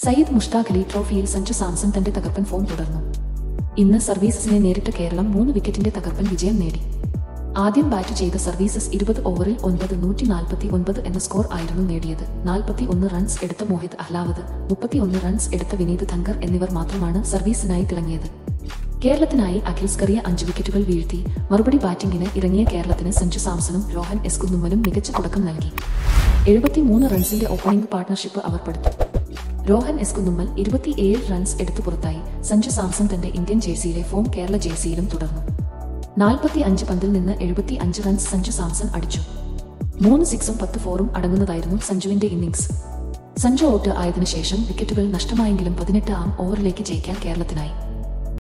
സയ്യിദ് മുഷ്താഖ് അലി ട്രോഫിയിൽ സഞ്ജു സാംസൺ തന്റെ തകർപ്പൻ ഫോം തുടർന്നു ഇന്ന് സർവീസസിനെ നേരിട്ട കേരളം മൂന്ന് വിക്കറ്റിന്റെ തകർപ്പൻ വിജയം നേടി ആദ്യം ബാറ്റ് ചെയ്ത സർവീസസ് ഇരുപത് ഓവറിൽ ഒൻപത് നൂറ്റി നാൽപ്പത്തി ഒൻപത് എന്ന സ്കോർ ആയിരുന്നു നേടിയത് നാൽപ്പത്തി ഒന്ന് റൺസ് എടുത്ത മോഹിത് അഹ്ലാവത് മുപ്പത്തി ഒന്ന് റൺസ് എടുത്ത വിനീത് ധങ്കർ എന്നിവർ മാത്രമാണ് സർവീസിനായി തിളങ്ങിയത് കേരളത്തിനായി അഖിൽ സ്കറിയ അഞ്ച് വിക്കറ്റുകൾ വീഴ്ത്തി മറുപടി ബാറ്റിംഗിന് ഇറങ്ങിയ കേരളത്തിന് സഞ്ജു സാംസണും രോഹൻ എസ് കുന്നുമ്മലും മികച്ച തുടക്കം നൽകി എഴുപത്തിമൂന്ന് റൺസിന്റെ ഓപ്പണിംഗ് പാർട്ണർഷിപ്പ് അവർ പടുത്തു രോഹൻ എസ് കുന്നുമ്മൽ ഇരുപത്തിയേഴ് റൺസ് എടുത്തു പുറത്തായി സഞ്ജു സാംസൺ തന്റെ ഇന്ത്യൻ ജേഴ്സിയിലെ ഫോം കേരള ജേഴ്സിയിലും തുടർന്നു നാൽപ്പത്തി അഞ്ച് പന്തിൽ നിന്ന് എഴുപത്തി അഞ്ച് റൺസ് സഞ്ജു സാംസൺ അടിച്ചു മൂന്ന് സിക്സും പത്ത് ഫോറും അടങ്ങുന്നതായിരുന്നു സഞ്ജുവിന്റെ ഇന്നിംഗ്സ് സഞ്ജു ഔട്ട് ആയതിനു ശേഷം വിക്കറ്റുകൾ നഷ്ടമായെങ്കിലും പതിനെട്ട് ആം ഓവറിലേക്ക് ജയിക്കാൻ കേരളത്തിനായി